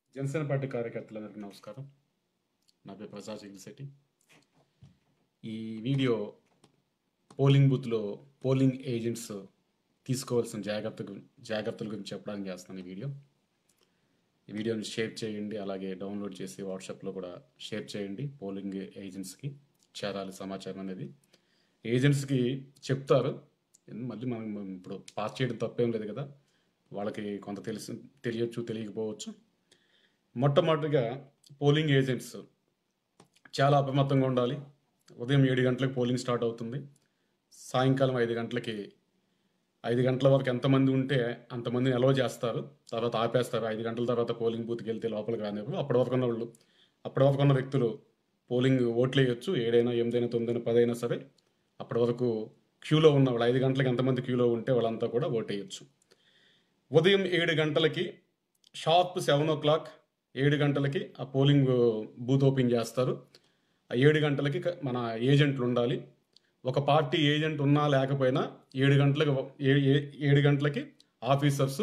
Janasena party కార్యకర్తలందరికీ నమస్కారం నా పేరు ప్రసాద్ శెట్టి ఈ వీడియో పోలింగ్ బూత్లో పోలింగ్ ఏజెంట్స్ తీసుకోవాల్సిన జాగ్రత్త గు- జాగ్రత్తల గురించి చెప్పడానికి చేస్తున్నాను ఈ వీడియో ఈ వీడియోని షేర్ చేయండి అలాగే డౌన్లోడ్ చేసి వాట్సాప్లో కూడా షేర్ చేయండి పోలింగ్ ఏజెంట్స్కి చేరాలి సమాచారం అనేది ఏజెంట్స్కి చెప్తారు మళ్ళీ మనం ఇప్పుడు పాస్ చేయడం తప్పేం లేదు కదా వాళ్ళకి కొంత తెలిసి తెలియచ్చు తెలియకపోవచ్చు మొట్టమొదటిగా పోలింగ్ ఏజెంట్స్ చాలా అప్రమత్తంగా ఉండాలి ఉదయం ఏడు గంటలకు పోలింగ్ స్టార్ట్ అవుతుంది సాయంకాలం ఐదు గంటలకి ఐదు గంటల వరకు ఎంతమంది ఉంటే అంతమందిని అలవ్ చేస్తారు తర్వాత ఆపేస్తారు ఐదు గంటల తర్వాత పోలింగ్ బూత్కి వెళ్తే లోపలికి రానివ్వరు అప్పటి వరకు ఉన్న వాళ్ళు అప్పటి వరకు ఉన్న వ్యక్తులు పోలింగ్ ఓట్లు వేయొచ్చు ఏడైనా ఎనిమిదైనా తొమ్మిదైనా పదైనా సరే అప్పటి వరకు క్యూలో ఉన్న వాళ్ళు ఐదు గంటలకు ఎంతమంది క్యూలో ఉంటే వాళ్ళంతా కూడా ఓటు వేయొచ్చు ఉదయం ఏడు గంటలకి షార్ప్ సెవెన్ ఓ క్లాక్ ఏడు గంటలకి ఆ పోలింగ్ బూత్ ఓపెన్ చేస్తారు ఆ ఏడు గంటలకి క- మన ఏజెంట్లు ఉండాలి ఒక పార్టీ ఏజెంట్ ఉన్నా లేకపోయినా ఏడు గంటలకు ఏ- ఏ- ఏడు గంటలకి ఆఫీసర్స్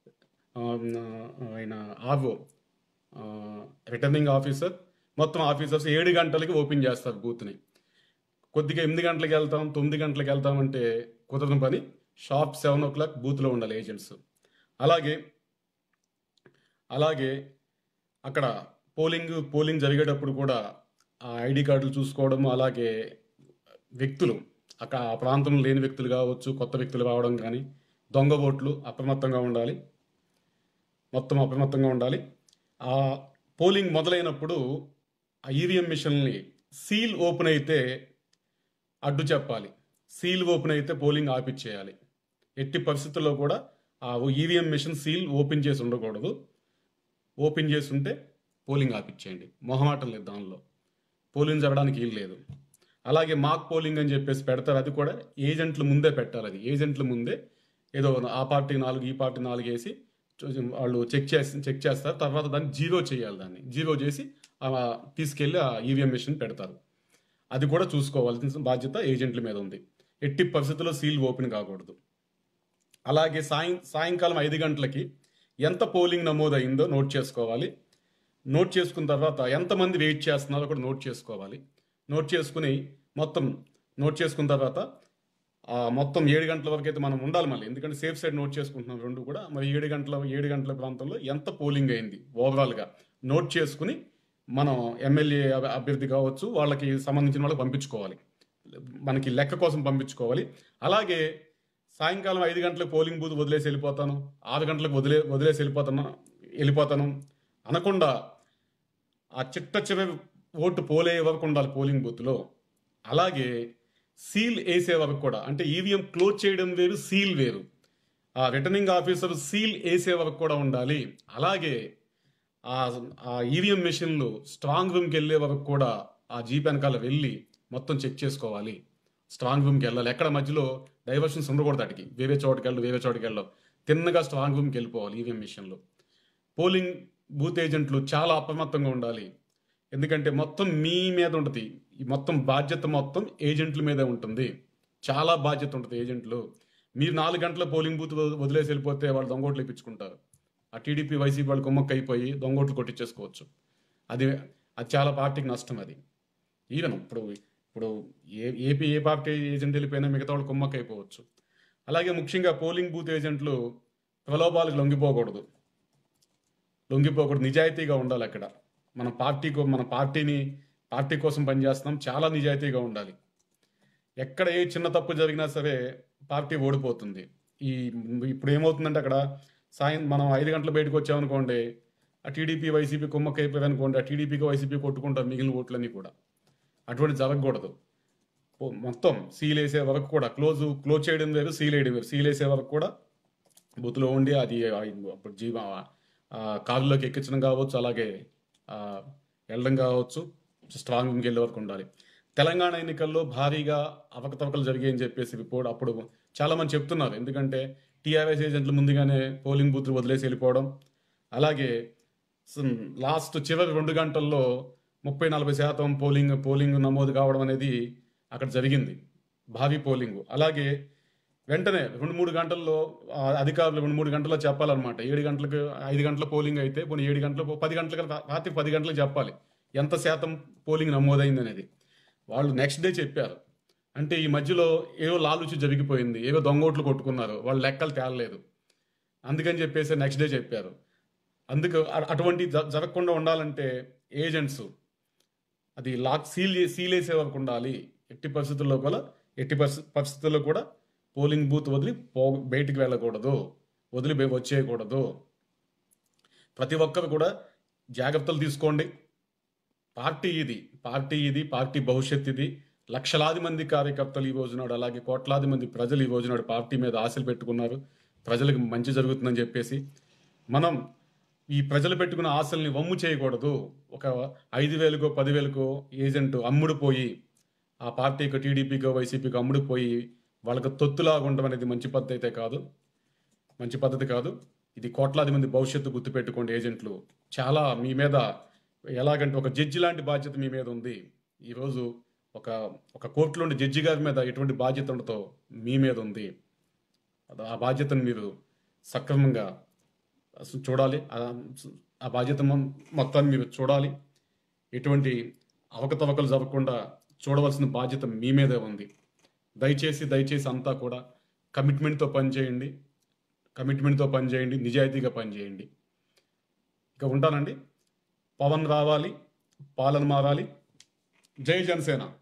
ఆయన ఆర్ఓ రిటర్నింగ్ ఆఫీసర్ మొత్తం ఆఫీసర్స్ ఏడు గంటలకి ఓపెన్ చేస్తారు బూత్ని కొద్దిగా ఎనిమిది గంటలకు వెళ్తాం తొమ్మిది గంటలకు వెళ్తాం అంటే కుదరని పని షార్ప్ సెవెన్ ఓ క్లాక్ బూత్లో ఉండాలి ఏజెంట్స్ అలాగే అలాగే అక్కడ పోలింగ్ పోలింగ్ జరిగేటప్పుడు కూడా ఆ ఐడి కార్డులు చూసుకోవడం అలాగే వ్యక్తులు అక్కడ ఆ ప్రాంతంలో లేని వ్యక్తులు కావచ్చు కొత్త వ్యక్తులు రావడం కానీ దొంగ ఓట్లు అప్రమత్తంగా ఉండాలి మొత్తం అప్రమత్తంగా ఉండాలి ఆ పోలింగ్ మొదలైనప్పుడు ఆ ఈవీఎం మిషన్ని సీల్ ఓపెన్ అయితే అడ్డు చెప్పాలి సీల్ ఓపెన్ అయితే పోలింగ్ ఆపిచ్చేయాలి ఎట్టి పరిస్థితుల్లో కూడా ఆ ఈవీఎం మిషన్ సీల్ ఓపెన్ చేసి ఉండకూడదు ఓపెన్ చేసి ఉంటే పోలింగ్ ఆపిచ్చేయండి మొహమాటం లేదు దానిలో పోలింగ్ జరగడానికి వీలు లేదు అలాగే మాక్ పోలింగ్ అని చెప్పేసి పెడతారు అది కూడా ఏజెంట్ల ముందే పెట్టాలి అది ఏజెంట్ల ముందే ఏదో ఆ పార్టీ నాలుగు ఈ పార్టీ నాలుగు వేసి చూ- వాళ్ళు చెక్ చేసి చెక్ చేస్తారు తర్వాత దాన్ని జీరో చేయాలి దాన్ని జీరో చేసి ఆ తీసుకెళ్ళి ఆ ఈవీఎం మిషన్ పెడతారు అది కూడా చూసుకోవాల్సిన బాధ్యత ఏజెంట్ల మీద ఉంది ఎట్టి పరిస్థితుల్లో సీల్ ఓపెన్ కాకూడదు అలాగే సాయం సాయంకాలం ఐదు గంటలకి ఎంత పోలింగ్ నమోదైందో నోట్ చేసుకోవాలి నోట్ చేసుకున్న తర్వాత ఎంతమంది వెయిట్ చేస్తున్నారో కూడా నోట్ చేసుకోవాలి నోట్ చేసుకుని మొత్తం నోట్ చేసుకున్న తర్వాత ఆ మొత్తం ఏడు గంటల వరకు అయితే మనం ఉండాలి మళ్ళీ ఎందుకంటే సేఫ్ సైడ్ నోట్ చేసుకుంటున్నాం రెండు కూడా మరి ఏడు గంటల ఏడు గంటల ప్రాంతంలో ఎంత పోలింగ్ అయింది ఓవరాల్గా నోట్ చేసుకుని మనం ఎమ్మెల్యే అభ- అభ్యర్థి కావచ్చు వాళ్ళకి సంబంధించిన వాళ్ళకి పంపించుకోవాలి మనకి లెక్క కోసం పంపించుకోవాలి అలాగే సాయంకాలం ఐదు గంటలకు పోలింగ్ బూత్ వదిలేసి వెళ్ళిపోతాను ఆరు గంటలకు వదిలే వదిలేసి వెళ్ళిపోతాను వెళ్ళిపోతాను అనకుండా ఆ చిట్ట చివరి ఓటు పోలే వరకు ఉండాలి పోలింగ్ బూత్లో అలాగే సీల్ వేసే వరకు కూడా అంటే ఈవీఎం క్లోజ్ చేయడం వేరు సీల్ వేరు ఆ రిటర్నింగ్ ఆఫీసర్ సీల్ వేసే వరకు కూడా ఉండాలి అలాగే ఆ ఆ ఈవీఎం మెషిన్లు స్ట్రాంగ్ రూమ్కి వెళ్ళే వరకు కూడా ఆ జీప్ వెనకాల వెళ్ళి మొత్తం చెక్ చేసుకోవాలి స్ట్రాంగ్ రూమ్కి వెళ్ళాలి ఎక్కడ మధ్యలో డైవర్షన్స్ ఉండకూడదు అటుకి వేరే చోటుకి వెళ్ళు వేరే చోటుకి వెళ్ళవు తిన్నగా స్ట్రాంగ్ రూమ్కి వెళ్ళిపోవాలి ఈవీఎం మిషన్లో పోలింగ్ బూత్ ఏజెంట్లు చాలా అప్రమత్తంగా ఉండాలి ఎందుకంటే మొత్తం మీ మీద ఉంటుంది ఈ మొత్తం బాధ్యత మొత్తం ఏజెంట్ల మీదే ఉంటుంది చాలా బాధ్యత ఉంటుంది ఏజెంట్లు మీరు నాలుగు గంటల పోలింగ్ బూత్ వద- వదిలేసి వెళ్ళిపోతే వాళ్ళు దొంగోట్లు ఇప్పించుకుంటారు ఆ టీడీపీ వైసీపీ వాళ్ళు కుమ్మక్క అయిపోయి దొంగోట్లు కొట్టించేసుకోవచ్చు అది అది చాలా పార్టీకి నష్టం అది ఈవెన్ ఇప్పుడు ఇప్పుడు ఏ ఏపీ ఏ పార్టీ ఏజెంట్ వెళ్ళిపోయినా మిగతా వాళ్ళు కుమ్మక్క అయిపోవచ్చు అలాగే ముఖ్యంగా పోలింగ్ బూత్ ఏజెంట్లు ప్రలోభాలకు లొంగిపోకూడదు లొంగిపోకూడదు నిజాయితీగా ఉండాలి అక్కడ మన పార్టీకి మన పార్టీని పార్టీ కోసం పనిచేస్తున్నాం చాలా నిజాయితీగా ఉండాలి ఎక్కడ ఏ చిన్న తప్పు జరిగినా సరే పార్టీ ఓడిపోతుంది ఈ ఇప్పుడు ఏమవుతుందంటే అక్కడ సాయం మనం ఐదు గంటలు బయటకు వచ్చామనుకోండి ఆ టీడీపీ వైసీపీ కుమ్మక్క అయిపోయారు అనుకోండి ఆ టీడీపీకి వైసీపీ కొట్టుకుంటారు మిగిలిన ఓట్లన్నీ కూడా అటువంటి జరగకూడదు ఓ- మొత్తం సీల్ వేసే వరకు కూడా క్లోజ్ క్లోజ్ చేయడం వేరు సీల్ వేయడం వేరు సీల్ వేసే వరకు కూడా బూత్లో ఉండి అది ఆ- అప్పుడు జీవ ఆ కారులోకి ఎక్కించడం కావచ్చు అలాగే ఆ, వెళ్ళడం కావచ్చు స్ట్రాంగ్ రూమ్కి వెళ్ళే వరకు ఉండాలి తెలంగాణ ఎన్నికల్లో భారీగా అవకతవకలు జరిగాయని చెప్పేసి రిపోర్ట్ అప్పుడు చాలా మంది చెప్తున్నారు ఎందుకంటే టీఆర్ఎస్ ఏజెంట్లు ముందుగానే పోలింగ్ బూత్ వదిలేసి వెళ్ళిపోవడం అలాగే సమ్ లాస్ట్ చివరి రెండు గంటల్లో ముప్పై నలభై శాతం పోలింగ్ పోలింగ్ నమోదు కావడం అనేది అక్కడ జరిగింది భారీ పోలింగ్ అలాగే వెంటనే రెండు మూడు గంటల్లో ఆ అధికారులు రెండు మూడు గంటల్లో చెప్పాలన్నమాట ఏడు గంటలకు ఐదు గంటల పోలింగ్ అయితే పోనీ ఏడు గంటలకు పది గంటలకు రా- రాత్రి పది గంటలకు చెప్పాలి ఎంత శాతం పోలింగ్ నమోదైంది అనేది వాళ్ళు నెక్స్ట్ డే చెప్పారు అంటే ఈ మధ్యలో ఏవో లాలుచి జరిగిపోయింది ఏవో దొంగోట్లు కొట్టుకున్నారు వాళ్ళు లెక్కలు తేలలేదు అందుకని చెప్పేసి నెక్స్ట్ డే చెప్పారు అందుకు అ- అటువంటి జ- జరగకుండా ఉండాలంటే ఏజెంట్స్ అది లాక్ సీల్ చే- సీల్ వేసే వరకు ఉండాలి ఎట్టి పరిస్థితుల్లో కూడా ఎట్టి పరిస్థి- పరిస్థితుల్లో కూడా పోలింగ్ బూత్ వదిలి పో బయటికి వెళ్ళకూడదు వదిలి బయ- వచ్చేయకూడదు ప్రతి ఒక్కరు కూడా జాగ్రత్తలు తీసుకోండి పార్టీ ఇది పార్టీ ఇది పార్టీ భవిష్యత్ ఇది లక్షలాది మంది కార్యకర్తలు ఈ రోజునాడు అలాగే కోట్లాది మంది ప్రజలు ఈ రోజునాడు పార్టీ మీద ఆశలు పెట్టుకున్నారు ప్రజలకు మంచి జరుగుతుందని చెప్పేసి మనం ఈ ప్రజలు పెట్టుకున్న ఆశల్ని వమ్ము చేయకూడదు ఒక ఐదు వేలకో పదివేలకో ఏజెంట్ అమ్ముడుపోయి ఆ పార్టీకి టీడీపీకో వైసీపీకో అమ్ముడుపోయి వాళ్ళకి తొత్తులాగా ఉండడం అనేది మంచి పద్ధతి అయితే కాదు మంచి పద్ధతి కాదు ఇది కోట్లాది మంది భవిష్యత్తు గుర్తుపెట్టుకోండి ఏజెంట్లు చాలా మీ మీద ఎలాగంటే ఒక జడ్జి లాంటి బాధ్యత మీ మీద ఉంది ఈరోజు ఒక ఒక కోర్టులోని జడ్జి గారి మీద ఎటువంటి బాధ్యత ఉండదో మీ మీద ఉంది అది- ఆ బాధ్యతను మీరు సక్రమంగా అసలు చూడాలి ఆ- ఆ బాధ్యత మొ- మొత్తాన్ని మీరు చూడాలి ఎటువంటి అవకతవకలు జరగకుండా చూడవలసిన బాధ్యత మీ మీదే ఉంది దయచేసి దయచేసి అంతా కూడా కమిట్మెంట్తో పనిచేయండి కమిట్మెంట్తో పనిచేయండి నిజాయితీగా పనిచేయండి ఇక ఉంటానండి పవన్ రావాలి పాలన మారాలి జై జనసేన